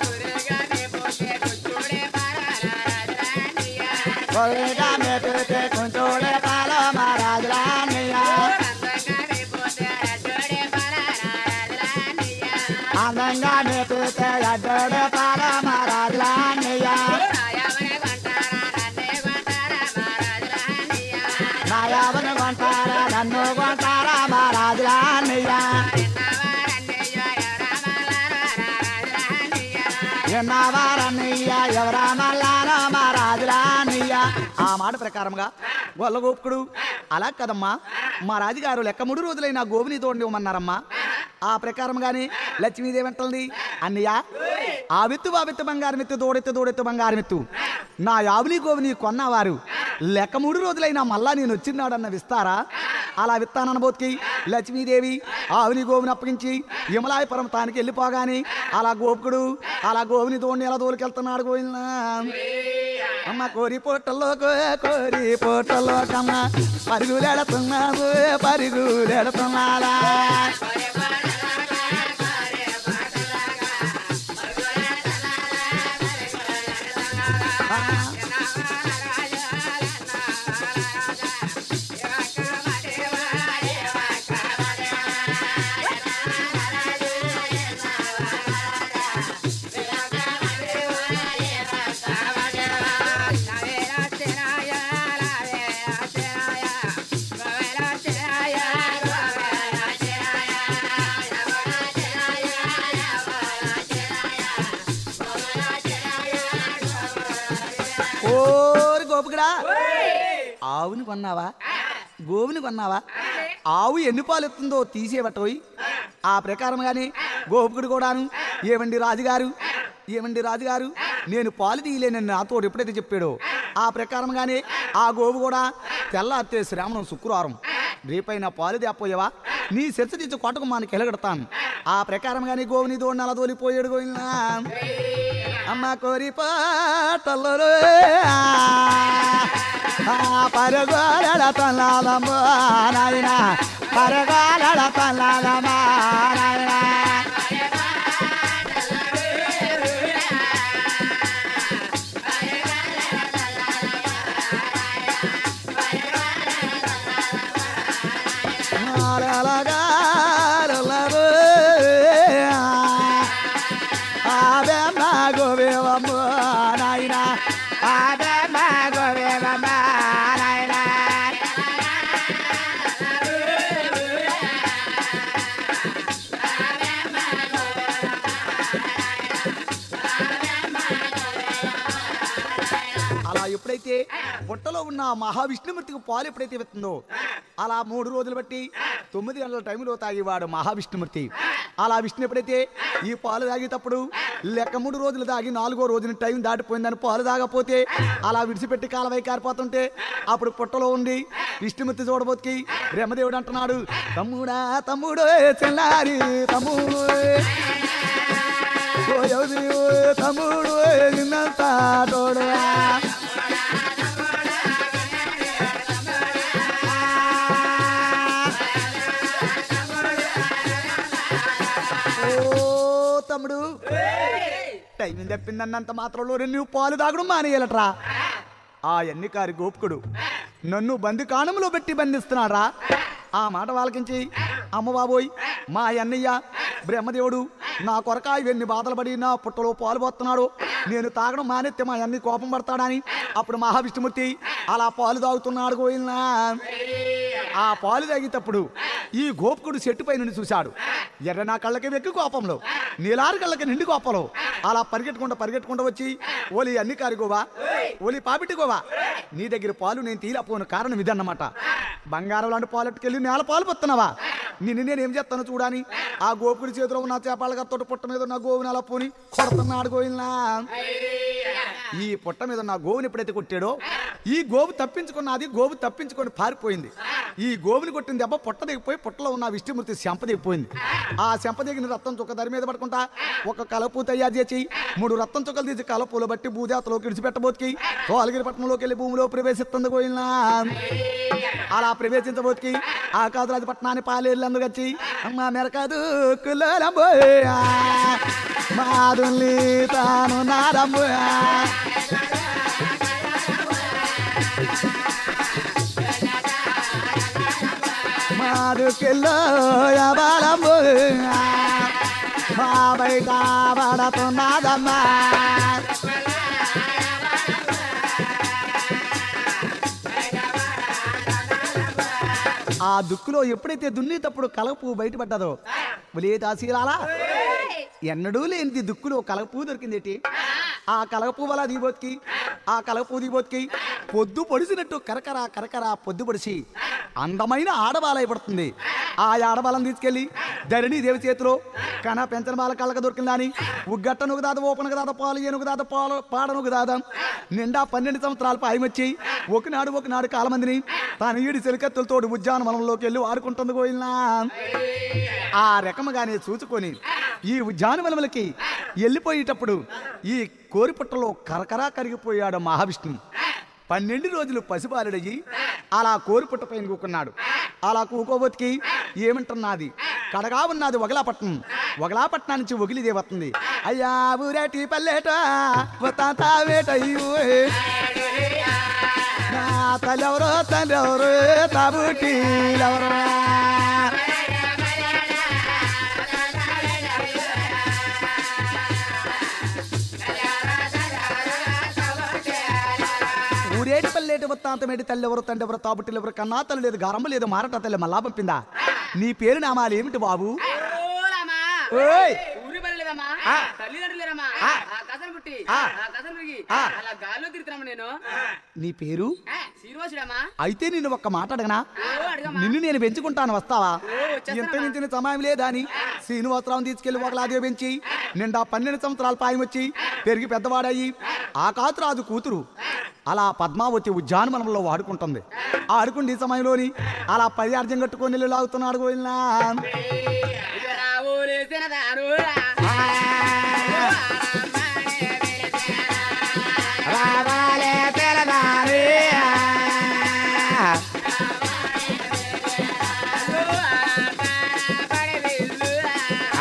కొద్దిగా మెట్టుతే కొంచెడే పాలో మా రాజులాన్నయ్య అందంగా మెట్టుతే అడ్డడే పాలో మా రాజులాన్నయ్య నాయావని కొంటారా నన్ను కొంటారా మా రాజులాన్నయ్య ఎన్నవారన్నయ్య ఎవరా మల్లానో మా రాజులాన్నయ్య ఆ మాట ప్రకారంగా గొల్లగోపుకుడు అలా కదమ్మా మా రాజుగారు లెక్క మూడు రోజులైన గోవిని తోండి ఇవ్వమన్నారమ్మా ఆ ప్రకారంగానే లక్ష్మీదేవి అంటుంది అన్నయ్య ఆ విత్తు ఆ విత్తు బంగారం ఎత్తు దోడెత్తు దోడెత్తు బంగారం ఎత్తు నా యావుని గోవిని కొన్నవారు లెక్క మూడు రోజులైనా మళ్ళా నేను వచ్చినాడన్న విస్తారా అలా విత్తాననబోతికి లక్ష్మీదేవి ఆవుని గోవుని అప్పగించి యమలాయపురం తానికి వెళ్ళిపోగాని అలా గోపుకుడు అలా గోవుని తోడిని ఎలా తోలుకెళ్తున్నాడు గోవిందా అమ్మ కోరి పొట్టల్లో కోరి పొట్టల్లో కమ్మ పరుగులెడుతున్నావు పరుగులెడుతున్నాడా ఆవుని కొన్నావా గోవుని కొన్నావా ఆవు ఎన్ని పాలు ఎత్తుందో తీసేవటోయి ఆ ప్రకారంగానే గోపుకుడు కూడాను ఏమండి రాజుగారు ఏమండి రాజుగారు నేను పాలు తీయలేనని నాతో ఎప్పుడైతే చెప్పాడో ఆ ప్రకారంగానే ఆ గోవు కూడా తెల్లారితే శ్రావణం శుక్రవారం రేపైనా పాలు తేపోయావా నీ సెచ్చ తీసి కొట్టకు మనకి ఎలగడతాను ఆ ప్రకారంగానే గోవుని దోడిని అలా తోలిపోయాడు గోయినా అమ్మ కోరి పాటల్లో పరగోలడ తల్లాలమ్మ నాయన పరగోలడ తల్లాలమ్మ నాయన అలా ఎప్పుడైతే బుట్టలో ఉన్న ఆ మహావిష్ణుమూర్తికి పాలు ఎప్పుడైతే వెళ్తుందో అలా మూడు రోజులు బట్టి తొమ్మిది గంటల టైంలో తాగేవాడు మహావిష్ణుమూర్తి అలా విష్ణు ఎప్పుడైతే ఈ పాలు తాగేటప్పుడు లెక్క మూడు రోజులు తాగి నాలుగో రోజున టైం దాటిపోయిందని పాలు తాగపోతే అలా విడిచిపెట్టి కాలవై కారిపోతుంటే అప్పుడు పుట్టలో ఉండి విష్ణుమూర్తి చూడబోతికి బ్రహ్మదేవుడు అంటున్నాడు తమ్ముడా తమ్ముడు చెల్లారి తమ్ముడు ఓ ఎవరి ఓ తమ్ముడు నిన్నంత తోడురా ఓ తమ్ముడు టైం తప్పిందన్నంత మాత్రంలో నువ్వు పాలు తాగడం మానేయాలట్రా ఆ ఎన్నికారి గోపుకుడు నన్ను బంది కాణంలో పెట్టి బంధిస్తున్నాడా ఆ మాట వాళ్ళకించి అమ్మ బాబోయ్ మా అన్నయ్య బ్రహ్మదేవుడు నా కొరక ఇవన్నీ బాధలు పడి నా పుట్టలో పాలు పోతున్నాడు నేను తాగడం మానేస్తే మా అన్ని కోపం పడతాడని అప్పుడు మహావిష్ణుమూర్తి అలా పాలు తాగుతున్నాడు గోయిల్నా ఆ పాలు తాగేటప్పుడు ఈ గోపుకుడు చెట్టు పై నుండి చూశాడు ఎర్ర నా కళ్ళకి వెక్కి కోపంలో నీలారు కళ్ళకి నిండి కోపంలో అలా పరిగెట్టుకుంటూ పరిగెట్టుకుంటూ వచ్చి ఓలి అన్ని కారిగోవా ఓలి పాపిటిగోవా నీ దగ్గర పాలు నేను తీలపోను కారణం ఇదన్నమాట బంగారం లాంటి పాలెట్టుకెళ్ళి నేల పాలు పొత్తున్నావా నిన్ను నేను ఏం చేస్తాను చూడాని ఆ గోపుడి చేతిలో ఉన్న చేపాల గత్తోటి పుట్ట మీద ఉన్న గోవుని అలా పోని కొడుతున్నాడు గోయిల్నా ఈ పుట్ట మీద నా గోవుని ఎప్పుడైతే కొట్టాడో ఈ గోవు తప్పించుకున్నది గోవు తప్పించుకొని పారిపోయింది ఈ గోవుని కొట్టిన దెబ్బ పుట్ట దిగిపోయి పుట్టలో ఉన్న విష్ణుమూర్తి శంప దిగిపోయింది ఆ శంప దిగిన రక్తం చుక్క దరి మీద పడుకుంటా ఒక కలపు తయారు చేసి మూడు రక్తం చుక్కలు తీసి కలపులు బట్టి భూజాతలోకి విడిచిపెట్టబోతికి కోలగిరి పట్టణంలోకి వెళ్ళి భూమిలో ప్రవేశిస్తుంది గోయిల్నా అలా ప్రవేశించబోతికి ఆ కాదురాజు పట్టణాన్ని పాలేరు వచ్చి అమ్మ మెరకాదు కుల్లరంబోయా మాదుల్ని తాను నారంబోయా మాదుకెల్లో బాలంబోయా మా బయట పడుతున్నదమ్మా ఆ దుక్కులో ఎప్పుడైతే దున్నేటప్పుడు కలపు బయటపడ్డదో ఒలే దాసీలాలా ఎన్నడూ లేనిది దుక్కులో కలపూ దొరికిందేటి ఆ కలపూ వల్ల దిగబోతికి ఆ కలపూ దిగబోతికి పొద్దు పొడిసినట్టు కరకర కరకర పొద్దు పొడిసి అందమైన ఆడబాల పడుతుంది ఆ ఆడబాలను తీసుకెళ్లి ధరణి దేవి చేతిలో కన పెంచని బాల కళ్ళక దొరికిందని ఉగ్గట్ట నుగుదాద ఓపనకు దాద పాలు ఏనుగు దాద పాలు పాడనుగు దాద నిండా పన్నెండు సంవత్సరాలు పాయమొచ్చి ఒకనాడు ఒకనాడు కాలమందిని తన ఈడి చెలికత్తులతోటి ఉద్యానవనంలోకి వెళ్ళి ఆడుకుంటుంది పోయినా ఆ రకముగానే చూచుకొని ఈ ఉద్యానవనములకి వెళ్ళిపోయేటప్పుడు ఈ కోరిపుట్టలో కరకరా కరిగిపోయాడు మహావిష్ణు పన్నెండు రోజులు పసిబాలుడయ్యి అలా కోరిపుట్ట పైన కూకున్నాడు అలా కూకోబోతికి ఏమంటున్నది కడగా ఉన్నది వగలాపట్నం వగలాపట్నం నుంచి ఒగిలిదే వస్తుంది అయ్యా ఊరేటి పల్లెట వేటయ్యూ నా తలెవరో తలెవరు తాబుటీలెవరో ఊరేటి పల్లెటి వృత్తాంతమేటి తల్లెవరు తండ్రెవరు తాబుట్టిలెవరు కన్నా తల్లి లేదు గరమ్మ లేదు మారట తల్లి మళ్ళా పంపిందా నీ పేరు నామాలు ఏమిటి బాబు
ఓలమ్మా.
ఓయ్
ఊరి బయలుదేరమ్మా.
ఆ.
తల్లిదండ్రులేరమ్మా.
ఆ.
ఆ కథను పుట్టి
ఆ.
ఆ దశలు పెరిగి
ఆ.
అలా గాల్లో తిరుగుతున్నాము నేను
నీ పేరు
ఏ, శ్రీనివాసుడమ్మా
అయితే నిన్ను ఒక్క మాట అడగనా
ఓ అడగమ్మా
నిన్ను నేను పెంచుకుంటాను వస్తావా
ఓ, వచ్చేస్తానమ్మా.
ఇంత మించిన సమయం లేదా అని శ్రీనివాసరావు తీసుకెళ్లి ఒకలాదే పెంచి నిండా పన్నెండు సంవత్సరాల పాయం వచ్చి పెరిగి పెద్దవాడయ్యి ఆ కాతురాజు కూతురు అలా పద్మావతి ఉద్యానవనంలో వాడుకుంటుంది ఆ ఆడుకుండి సమయంలోని అలా పర్యార్జం కట్టుకొని నీళ్ళు లాగుతున్నాడు గోవిందా.
ఇక రావులేసిన దారురా.
రావాలే తెలదారి.
పడి వెల్లురా.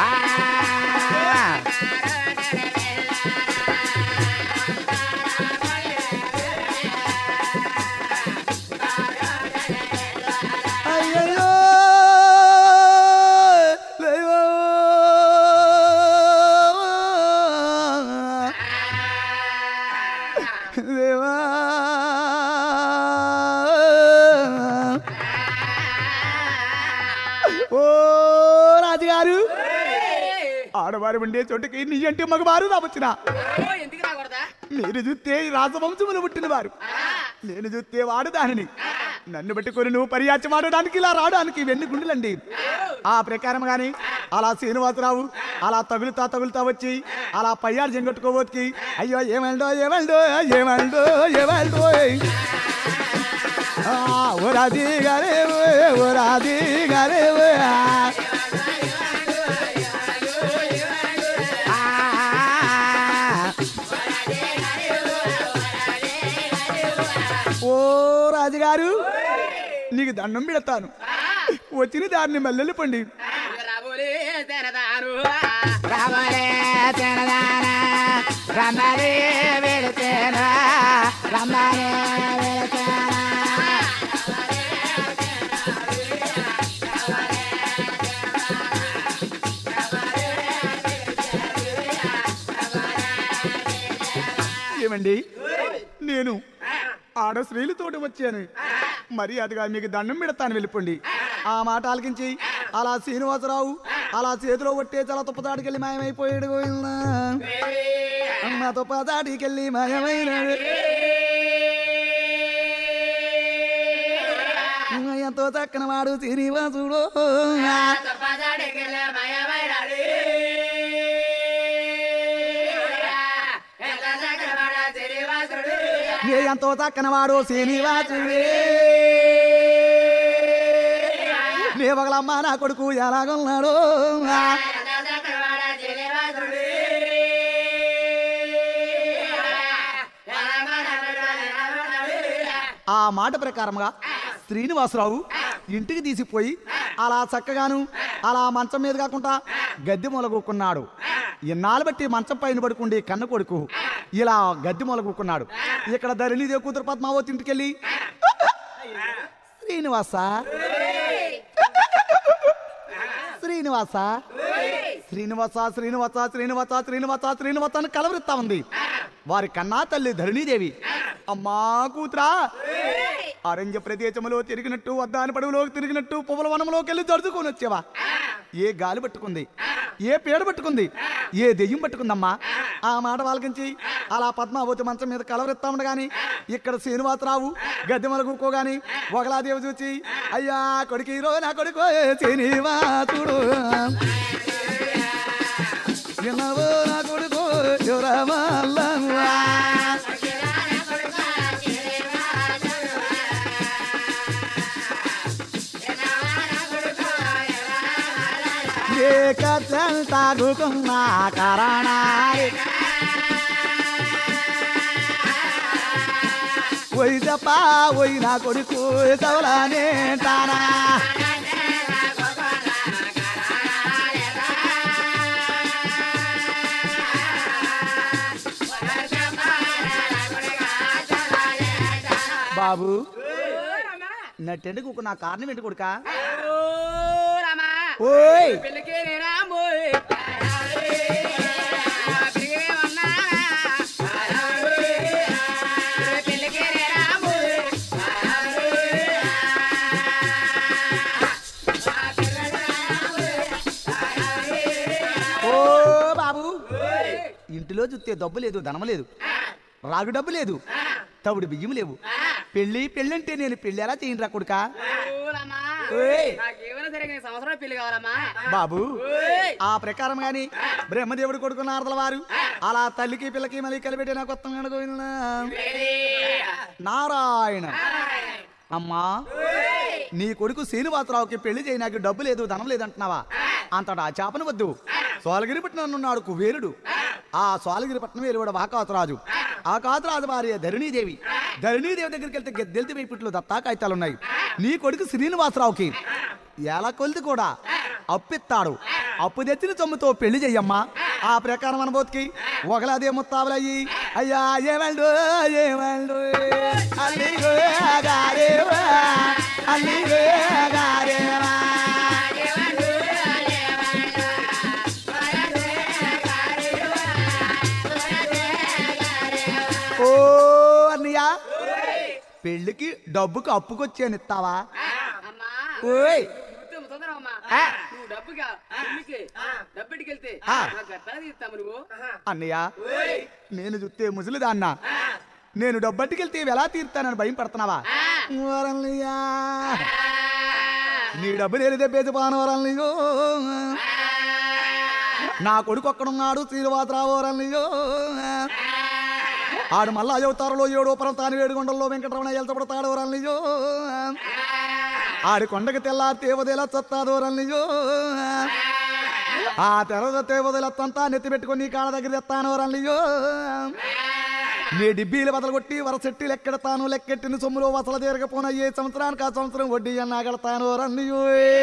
ఆ. అయ్యయ్యో లేవో. లేవా. ఓ రాజుగారు ఆడవారు ఉండే చోటుకి నీ అంటే మగవారు రావచ్చున
ఓ, ఎందుకు రాకూడదా
మీరు చూస్తే ఈ రాజవంశములు పుట్టిన వారు నేను చూస్తే వాడు దానిని నన్ను పెట్టుకొని నువ్వు పర్యాచం ఆడడానికి ఇలా రావడానికి వెన్ను గుండెలండి ఆ ప్రకారం గాని అలా శ్రీనివాసరావు అలా తగులుతా తగులుతా వచ్చి అలా పయ్యారు జంగొట్టుకోబోతుకి అయ్యో ఏమండో ఏమండో ఏమండో ఏమండో ఆ, ఓ రాజీ గారే ఓ, ఓ రాజీ గారే ఓ, ఆ. ఆ. ఓ రాజుగారు నీకు దండం పెడతాను వచ్చిన దారిని మల్లెలు పండి
ఇక రావులేసిన దారు.
రమలే తెనదాన రమలే వెళతేన రమలే వెళతేన ఏమండి నేను ఆడ స్త్రీలతోటి వచ్చాను మరి అదిగా మీకు దండం పెడతాను వెళ్ళిపోండి ఆ మాట ఆలకించి అలా శ్రీనివాసరావు అలా చేతిలో కొట్టే చాలా తుప్పదాడికెళ్ళి మాయమైపోయాడు గోవిందా అమ్మ తుప్పదాడికెళ్ళి మాయమైనాడు ఎంతో చక్కన వాడు శ్రీనివాసుడు
తప్పదాడికెళ్ళే మయమైనాడు. ఎంత చక్కనవాడ శ్రీనివాసుడు.
నే ఎంతో చక్కన వాడు శ్రీనివాసుడే నే ఒకలమ్మ నా కొడుకు ఎలాగొన్నాడు
ఎంత చక్కనవాడ శ్రీనివాసుడు. ఎలా మనవడు, ఎలా మనవడు.
ఆ మాట ప్రకారంగా శ్రీనివాసరావు ఇంటికి తీసిపోయి అలా చక్కగాను అలా మంచం మీద కాకుండా గద్దె మొలగొక్కున్నాడు ఇన్నాళ్ళు బట్టి మంచం పైన పడుకుండి కన్న కొడుకు ఇలా గద్దె మొలగొక్కున్నాడు ఇక్కడ ధరణిదేవి కూతురు పద్మావతి ఇంటికెళ్ళి శ్రీనివాస శ్రీనివాస శ్రీనివాస శ్రీనివాస శ్రీనివాస శ్రీనివాస శ్రీనివాస అని కలవరిస్తా ఉంది వారి కన్నా తల్లి ధరణీదేవి అమ్మా కూతురా అరణ్య ప్రదేశంలో తిరిగినట్టు వద్దాని పడవలో తిరిగినట్టు పువ్వుల వనంలోకి వెళ్ళి దడుచుకొని వచ్చేవా ఏ గాలి పట్టుకుంది ఏ పేడ పట్టుకుంది ఏ దెయ్యం పట్టుకుందమ్మా ఆ మాట వాళ్ళకించి అలా పద్మావతి మంచం మీద కలవరిస్తా ఉండగాని ఇక్కడ శ్రీనివాసరావు గద్దెమల కూకోగాని ఒకలాదేవి చూచి అయ్యా కొడుకు రో నా కొడుకు శ్రీనివాసుడు వినవో నా కొడుకు యురమల్లవ్వా. ఏ కథలు తాగుకున్న కారణాలి ఒయ్ చెప్పా ఒయ్ నా కొడుకు చవలానే తానా బాబు నట్టెందుకు నా కారణం ఏంటి కొడుకా
ఓ రామా
ఓయ్
పిల్లకి నేనా మోయ్ పిల్లకి ఉన్నా పిల్లకి నేనా మోయ్
ఓ బాబు ఇంటిలో చూస్తే డబ్బు లేదు ధనం లేదు రాగు డబ్బు లేదు తవుడు బియ్యం లేవు పెళ్ళి పెళ్ళంటే నేను పెళ్ళి ఎలా చేయను రా కొడుకా
ఊరమ్మా
ఓయ్.
నాకేమైనా సరే నీకు సంవత్సరం పెళ్లి కావాలమ్మా
బాబు
ఓయ్.
ఆ ప్రకారం గాని బ్రహ్మదేవుడు కొడుకు నారదల వారు అలా తల్లికి పిల్లకి మళ్ళీ కలిపెట్టిన కొత్త గోవింద నారాయణ అమ్మా నీ కొడుకు శ్రీనివాసరావుకి పెళ్లి చేయడానికి డబ్బు లేదు ధనం లేదంటున్నావా అంతటా ఆ చేపను వద్దు సోలగిరిపట్నం ఉన్నాడు కుబేరుడు ఆ సోలగిరిపట్నం వెలువడ వాకాతురాజు ఆ కాతురాజు భార్య ధరణీదేవి ధరణీదేవి దగ్గరికి వెళ్తే గెద్దెల్తి వైపుట్లు దత్తా కాగితాలు ఉన్నాయి నీ కొడుకు శ్రీనివాసరావుకి ఎలా కొలిది కూడా అప్పిస్తాడు అప్పు తెచ్చిన సొమ్ముతో పెళ్లి చెయ్యమ్మా ఆ ప్రకారం అనుభూతికి ఒకలాదే ముత్తాబులయ్యి అయ్యా ఏమండు ఏమండు అల్లిగో గారేవా అల్లిగో గారేవా ఓ అన్నయ్య పెళ్లికి డబ్బుకి అప్పుకొచ్చాను ఇస్తావా
అమ్మా
ఓయ్
గుర్తు తొందరమ్మా
ఆ.
నువ్వు డబ్బుగా పెళ్లికి డబ్బెట్టుకు వెళ్తే
ఆ.
నాకు ఎట్లా తీస్తాము నువ్వు
అన్నయ్య నేను చూస్తే ముసలిదాన్న నేను డబ్బట్టుకెళ్తే ఎలా తీరుతానని భయం పడుతున్నావా వరన్నయ్యా నీ డబ్బు నేను తెప్పేసి పానవరన్నయ్యో నా కొడుకు ఒక్కడున్నాడు శ్రీనివాసరావు వరన్నయ్యో ఆడు మళ్ళా అవతారంలో ఏడో పర్వతాన్ని వేడుకొండల్లో వెంకటరమణ ఎల్తపడతాడు వరన్నయ్యో ఆడి కొండకి తెల్లారి తేవదేలా చత్తాదు వరన్నయ్యో ఆ తెరద తేవదలత్తంతా నెత్తి పెట్టుకొని నీ కాళ్ళ దగ్గర తెస్తాను వరన్నయ్యో నీ డిబ్బీలు బదలు కొట్టి వరసెట్టి లెక్కెడతాను లెక్కెట్టిన సొమ్ములో వసల తీరకపోన ఏ సంవత్సరానికి ఆ సంవత్సరం వడ్డీ అన్నాగడతాను వరన్నయ్యో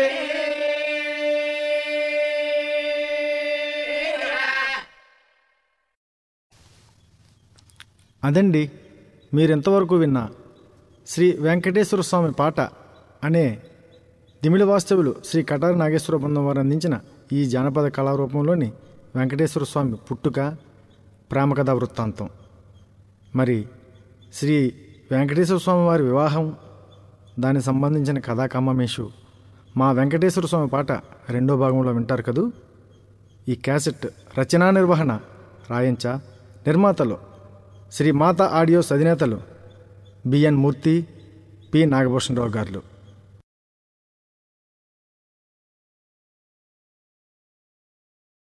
అదండి మీరెంతవరకు విన్నా శ్రీ వెంకటేశ్వర స్వామి పాట అనే దిమిళ వాస్తవులు శ్రీ కటారి నాగేశ్వర బృందం వారు అందించిన ఈ జానపద కళారూపంలోని వెంకటేశ్వర స్వామి పుట్టుక ప్రేమకథా వృత్తాంతం మరి శ్రీ వెంకటేశ్వర స్వామి వారి వివాహం దానికి సంబంధించిన కథా కమ్మమేషు మా వెంకటేశ్వర స్వామి పాట రెండో భాగంలో వింటారు కదూ ఈ క్యాసెట్ రచనా నిర్వహణ రాయంచ నిర్మాతలు శ్రీ మాత ఆడియోస్ అధినేతలు బిఎన్ మూర్తి పి నాగభూషణరావు గారు